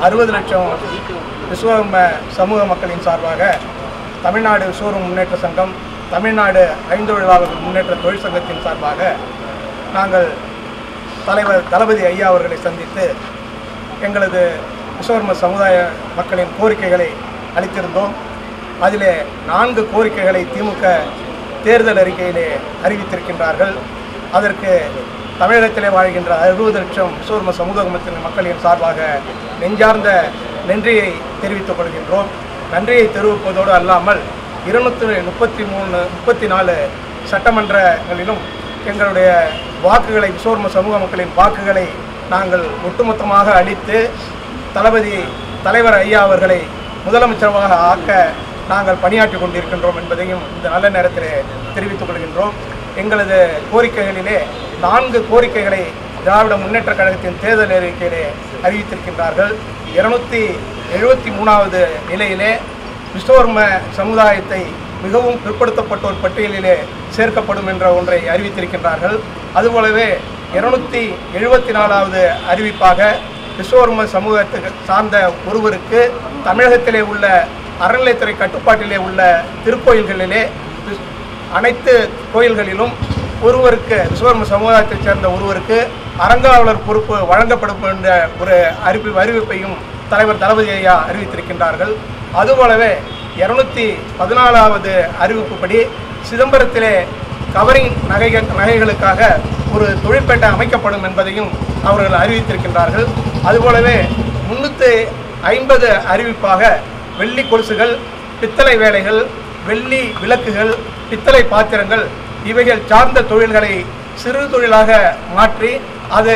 அறுபது லட்சம் விஸ்வகர்ம சமூக மக்களின் சார்பாக தமிழ்நாடு விஸ்வகர்ம முன்னேற்ற சங்கம் தமிழ்நாடு ஐந்தொழிலாளர்கள் முன்னேற்ற தொழில் சங்கத்தின் சார்பாக நாங்கள் தலைவர் தளபதி ஐயா அவர்களை சந்தித்து எங்களது விஸ்வகர்ம சமுதாய மக்களின் கோரிக்கைகளை அளித்திருந்தோம் அதிலே நான்கு கோரிக்கைகளை திமுக தேர்தல் அறிக்கையிலே அறிவித்திருக்கின்றார்கள் அதற்கு தமிழகத்திலே வாழ்கின்ற அறுபது லட்சம் விஸ்வகர்ம சமூகத்தின் மக்களின் சார்பாக நெஞ்சார்ந்த நன்றியை தெரிவித்துக் கொள்கின்றோம் நன்றியை தெரிவிப்பதோடு அல்லாமல் இருநூத்தி முப்பத்தி மூணு முப்பத்தி நாலு சட்டமன்றங்களிலும் எங்களுடைய வாக்குகளை விஸ்வகர்ம சமூக மக்களின் வாக்குகளை நாங்கள் ஒட்டுமொத்தமாக அளித்து தளபதி தலைவர் ஐயா அவர்களை முதலமைச்சராக ஆக்க நாங்கள் பணியாற்றி கொண்டிருக்கின்றோம் என்பதையும் இந்த நல்ல நேரத்திலே தெரிவித்துக் கொள்கின்றோம் எங்களது கோரிக்கைகளிலே நான்கு கோரிக்கைகளை திராவிட முன்னேற்றக் கழகத்தின் தேர்தல் அறிக்கையிலே அறிவித்திருக்கின்றார்கள் இருநூத்தி எழுபத்தி மூணாவது நிலையிலே விஸ்வகர்ம சமுதாயத்தை மிகவும் பிற்படுத்தப்பட்டோர் பட்டியலிலே சேர்க்கப்படும் என்ற ஒன்றை அறிவித்திருக்கின்றார்கள் அதுபோலவே இருநூத்தி எழுபத்தி நாலாவது அறிவிப்பாக விஸ்வகர்ம சமூகத்துக்கு சார்ந்த ஒருவருக்கு தமிழகத்திலே உள்ள அறநிலைத்துறை கட்டுப்பாட்டிலே உள்ள திருக்கோயில்களிலே விஸ்- அனைத்து கோயில்களிலும் ஒருவருக்கு விஸ்வகர்ம சமுதாயத்தைச் சேர்ந்த ஒருவருக்கு அறங்காவலர் பொறுப்பு வழங்கப்படும் என்ற ஒரு அறிவி அறிவிப்பையும் தலைவர் தளபதி ஐயா அறிவித்திருக்கின்றார்கள் அதுபோலவே இருநூத்தி பதினாலாவது அறிவிப்புப்படி சிதம்பரத்திலே கவரிங் நகைகள் நகைகளுக்காக ஒரு தொழிற்பேட்டை அமைக்கப்படும் என்பதையும் அவர்கள் அறிவித்திருக்கின்றார்கள் அதுபோலவே முன்னூற்றி ஐம்பது அறிவிப்பாக வெள்ளி கொலுசுகள் பித்தளை வேலைகள் வெள்ளி விளக்குகள் பித்தளை பாத்திரங்கள் இவைகள் சார்ந்த தொழில்களை சிறு தொழிலாக மாற்றி அது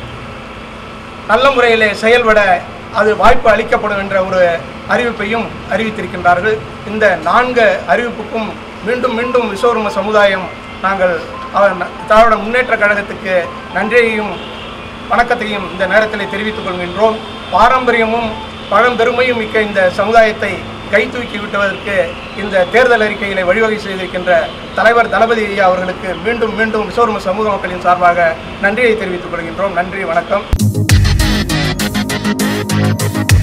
நல்ல முறையிலே செயல்பட அது வாய்ப்பு அளிக்கப்படும் என்ற ஒரு அறிவிப்பையும் அறிவித்திருக்கின்றார்கள் இந்த நான்கு அறிவிப்புக்கும் மீண்டும் மீண்டும் விஸ்வகர்ம சமுதாயம் நாங்கள் அவர் திராவிட முன்னேற்ற கழகத்துக்கு நன்றியையும் வணக்கத்தையும் இந்த நேரத்தில் தெரிவித்துக் கொள்கின்றோம் பாரம்பரியமும் பழம்பெருமையும் மிக்க இந்த சமுதாயத்தை கை தூக்கி விட்டுவதற்கு இந்த தேர்தல் அறிக்கையிலே வழிவகை செய்திருக்கின்ற தலைவர் தளபதி ஐயா அவர்களுக்கு மீண்டும் மீண்டும் விஸ்வகர்ம சமூக மக்களின் சார்பாக நன்றியை தெரிவித்துக் கொள்கின்றோம் நன்றி வணக்கம்